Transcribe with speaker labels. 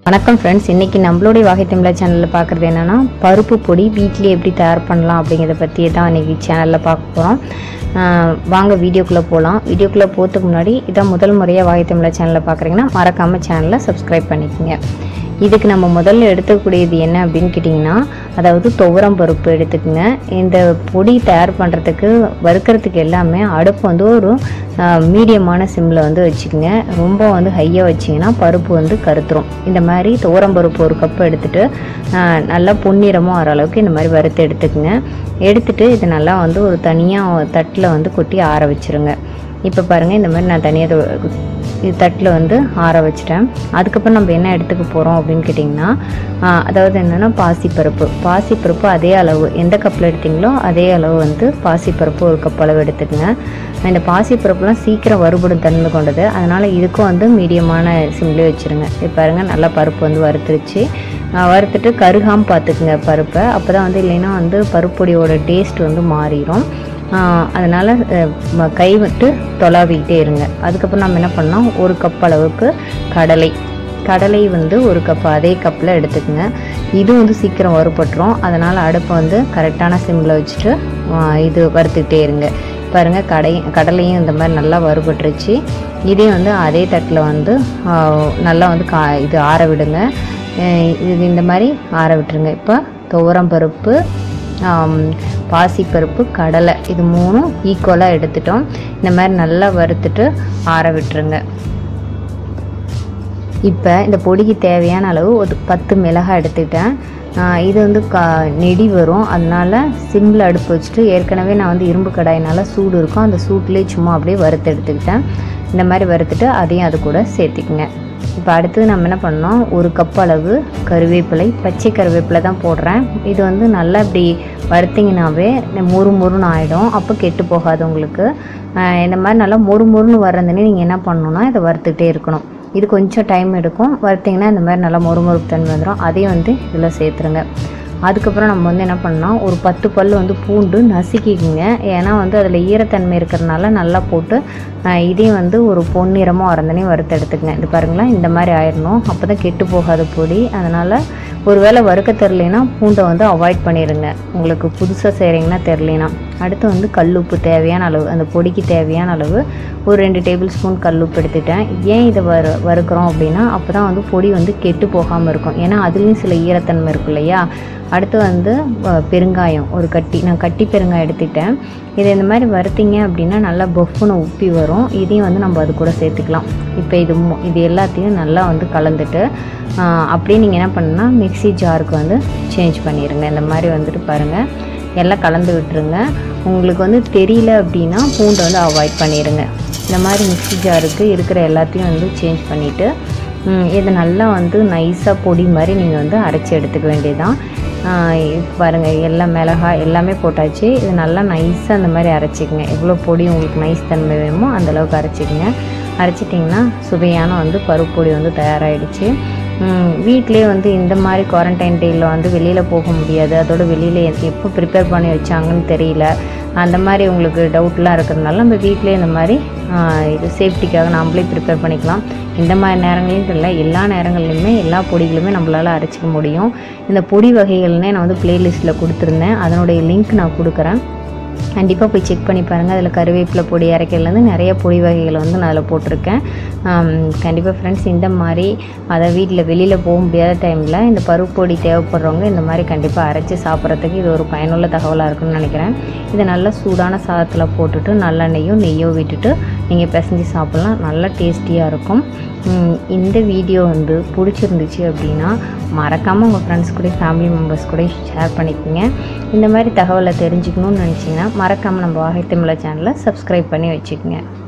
Speaker 1: வணக்கம் ஃப்ரெண்ட்ஸ் இன்றைக்கி நம்மளுடைய வகை தமிழா சேனலில் பார்க்குறது என்னென்னா பருப்பு பொடி வீட்டிலே எப்படி தயார் பண்ணலாம் அப்படிங்கிறத பற்றி தான் இன்றைக்கி சேனலில் பார்க்க போகிறோம் வாங்க வீடியோக்குள்ளே போகலாம் வீடியோக்குள்ளே போகிறதுக்கு முன்னாடி இதான் முதல் முறையாக வாகை தமிழா சேனலில் பார்க்குறீங்கன்னா மறக்காமல் சேனலை சப்ஸ்கிரைப் பண்ணிக்கோங்க இதுக்கு நம்ம முதல்ல எடுத்துக்கூடியது என்ன அப்படின்னு கேட்டிங்கன்னா அதாவது துவரம் பருப்பு எடுத்துக்கோங்க இந்த பொடி தயார் பண்ணுறதுக்கு வறுக்கிறதுக்கு எல்லாமே அடுப்பு வந்து ஒரு மீடியமான சிம்மில் வந்து வச்சுக்கோங்க ரொம்ப வந்து ஹையாக வச்சிங்கன்னா பருப்பு வந்து கருத்துரும் இந்த மாதிரி துவரம் பருப்பு ஒரு கப் எடுத்துகிட்டு நல்லா பொன்னிறமாக வர அளவுக்கு இந்த மாதிரி வறுத்து எடுத்துக்கோங்க எடுத்துகிட்டு இது நல்லா வந்து ஒரு தனியாக தட்டில் வந்து கொட்டி ஆற வச்சுருங்க இப்போ பாருங்கள் இந்த மாதிரி நான் தனியாக இது தட்டில் வந்து ஆற வச்சிட்டேன் அதுக்கப்புறம் நம்ம என்ன எடுத்துக்க போகிறோம் அப்படின்னு கேட்டிங்கன்னா அதாவது என்னென்னா பாசிப்பருப்பு பாசிப்பருப்பு அதே அளவு எந்த கப்பில் எடுத்தீங்களோ அதே அளவு வந்து பாசிப்பருப்பு ஒரு கப் அளவு எடுத்துக்கங்க இந்த பாசிப்பருப்புலாம் சீக்கிரம் வறுபடும் தன்மை கொண்டது அதனால் இதுக்கும் வந்து மீடியமான சிம்லேயே வச்சுருங்க இது பாருங்கள் நல்லா பருப்பு வந்து வறுத்துருச்சு வறுத்துட்டு கருகாமல் பார்த்துக்குங்க பருப்பை அப்போ தான் வந்து இல்லைன்னா வந்து பருப்பொடியோட டேஸ்ட் வந்து மாறிடும் அதனால் கை விட்டு தொலாவிக்கிட்டே இருங்க அதுக்கப்புறம் நம்ம என்ன பண்ணோம் ஒரு கப் அளவுக்கு கடலை கடலை வந்து ஒரு கப் அதே கப்பில் எடுத்துக்கோங்க இது வந்து சீக்கிரம் வறுபட்டுரும் அதனால் அடுப்பை வந்து கரெக்டான சிம்மில் வச்சுட்டு இது வறுத்துக்கிட்டே இருங்க பாருங்கள் கடை கடலையும் இந்த மாதிரி நல்லா வறுபட்டுருச்சு இதையும் வந்து அதே தட்டில் வந்து நல்லா வந்து கா இது ஆற விடுங்க இது இந்த மாதிரி ஆற விட்டுருங்க இப்போ துவரம் பருப்பு பாசிப்பருப்பு கடலை இது மூணும் ஈக்குவலாக எடுத்துட்டோம் இந்த மாதிரி நல்லா வறுத்துட்டு ஆற விட்டுருங்க இப்போ இந்த பொடிக்கு தேவையான அளவு ஒரு பத்து மிளகாய் எடுத்துக்கிட்டேன் இது வந்து கா நெடி வரும் அதனால் சிம்மில் அடுப்பு வச்சுட்டு ஏற்கனவே நான் வந்து இரும்பு கடாயினால் சூடு இருக்கும் அந்த சூட்லேயே சும்மா அப்படியே வறுத்து எடுத்துக்கிட்டேன் இந்த மாதிரி வறுத்துட்டு அதையும் அது கூட சேர்த்துக்குங்க இப்போ அடுத்தது நம்ம என்ன பண்ணோம் ஒரு கப் அளவு கருவேப்பிலை பச்சை கருவேப்பிலை தான் போடுறேன் இது வந்து நல்லா இப்படி வறுத்திங்கனாவே மொறு மொறுன்னு ஆகிடும் அப்போ கெட்டு போகாது உங்களுக்கு இந்த மாதிரி நல்லா மொறு மொறுன்னு வர்றதுனே நீங்கள் என்ன பண்ணணுன்னா இதை வறுத்துக்கிட்டே இருக்கணும் இது கொஞ்சம் டைம் எடுக்கும் வறுத்திங்கன்னா இந்த மாதிரி நல்லா மொறு மொறுப்பு தன்மை வந்துடும் அதையும் வந்து இதில் சேர்த்துருங்க அதுக்கப்புறம் நம்ம வந்து என்ன பண்ணோம் ஒரு பத்து பல் வந்து பூண்டு நசுக்கிக்குங்க ஏன்னா வந்து அதில் ஈரத்தன்மை இருக்கிறதுனால நல்லா போட்டு இதையும் வந்து ஒரு பொன்னிறமாக வரந்தனே வறுத்து எடுத்துக்கங்க இது பாருங்களேன் இந்த மாதிரி ஆயிடணும் அப்போ தான் கெட்டு போகாத பொடி அதனால் ஒரு வேளை வறுக்க தெரிலனா பூண்டை வந்து அவாய்ட் பண்ணிடுங்க உங்களுக்கு புதுசாக செய்கிறீங்கன்னா தெரிலனா அடுத்து வந்து கல்லுப்பு தேவையான அளவு அந்த பொடிக்கு தேவையான அளவு ஒரு ரெண்டு டேபிள் ஸ்பூன் கல்லுப்பு எடுத்துட்டேன் ஏன் இதை வறு வறுக்கிறோம் அப்படின்னா அப்போ தான் வந்து பொடி வந்து கெட்டு போகாமல் இருக்கும் ஏன்னா அதுலேயும் சில ஈரத்தன்மை இருக்கும் இல்லையா அடுத்து வந்து பெருங்காயம் ஒரு கட்டி நான் கட்டி பெருங்காயம் எடுத்துக்கிட்டேன் இதை இந்த மாதிரி வறுத்திங்க அப்படின்னா நல்லா பஃப்னு உப்பி வரும் இதையும் வந்து நம்ம அது கூட சேர்த்துக்கலாம் இப்போ இது இது எல்லாத்தையும் நல்லா வந்து கலந்துட்டு அப்படியே நீங்கள் என்ன பண்ணுன்னா மிக்சி ஜாருக்கு வந்து சேஞ்ச் பண்ணிடுங்க இந்த மாதிரி வந்துட்டு பாருங்கள் எல்லாம் கலந்து விட்டுருங்க உங்களுக்கு வந்து தெரியல அப்படின்னா பூண்டை வந்து அவாய்ட் பண்ணிடுங்க இந்த மாதிரி மிக்சி ஜாருக்கு இருக்கிற எல்லாத்தையும் வந்து சேஞ்ச் பண்ணிவிட்டு இதை நல்லா வந்து நைஸாக பொடி மாதிரி நீங்கள் வந்து அரைச்சி எடுத்துக்க வேண்டியதான் பாருங்கள் எல்லாம் மிளகாய் எல்லாமே போட்டாச்சு இது நல்லா நைஸாக அந்த மாதிரி அரைச்சிக்கங்க எவ்வளோ பொடி உங்களுக்கு நைஸ் தன்மை வேணுமோ அந்தளவுக்கு அரைச்சிக்கங்க அரைச்சிட்டிங்கன்னா சுவையான வந்து பருப்பு பொடி வந்து தயாராகிடுச்சு வீட்டிலே வந்து இந்த மாதிரி குவாரண்டைன் டேயில் வந்து வெளியில் போக முடியாது அதோட வெளியில் எப்போ ப்ரிப்பேர் பண்ணி வச்சாங்கன்னு தெரியல அந்த மாதிரி உங்களுக்கு டவுட்லாம் இருக்கிறதுனால நம்ம வீட்டிலே இந்த மாதிரி இது சேஃப்டிக்காக நாம்ளே ப்ரிப்பேர் பண்ணிக்கலாம் இந்த மாதிரி நேரங்களையும் இல்லை எல்லா நேரங்கள்லையுமே எல்லா பொடிகளுமே நம்மளால் அரைச்சிக்க முடியும் இந்த பொடி வகைகள்னே நான் வந்து ப்ளேலிஸ்ட்டில் கொடுத்துருந்தேன் அதனுடைய லிங்க் நான் கொடுக்குறேன் கண்டிப்பாக போய் செக் பண்ணி பாருங்கள் அதில் கருவேப்பிலை பொடி அரைக்கிறதுலேருந்து நிறைய பொடி வகைகளை வந்து நான் அதில் போட்டிருக்கேன் கண்டிப்பாக ஃப்ரெண்ட்ஸ் இந்த மாதிரி அதை வீட்டில் வெளியில் போக முடியாத டைமில் இந்த பருப்பு பொடி தேவைப்படுறவங்க இந்த மாதிரி கண்டிப்பாக அரைச்சி சாப்பிட்றதுக்கு இது ஒரு பயனுள்ள தகவலாக இருக்குன்னு நினைக்கிறேன் இதை நல்லா சூடான சாதத்தில் போட்டுட்டு நல்லெண்ணெயும் நெய்யோ விட்டுட்டு நீங்கள் பிசைஞ்சு சாப்பிட்லாம் நல்லா டேஸ்டியாக இருக்கும் இந்த வீடியோ வந்து பிடிச்சிருந்துச்சு அப்படின்னா மறக்காமல் உங்கள் ஃப்ரெண்ட்ஸ் கூட ஃபேமிலி மெம்பர்ஸ் கூட ஷேர் பண்ணிக்கோங்க இந்த மாதிரி தகவலை தெரிஞ்சுக்கணும்னு நினச்சிங்கன்னா மறக்காமல் நம்ம வாகை தமிழா சேனலை சப்ஸ்கிரைப் பண்ணி வச்சுக்கோங்க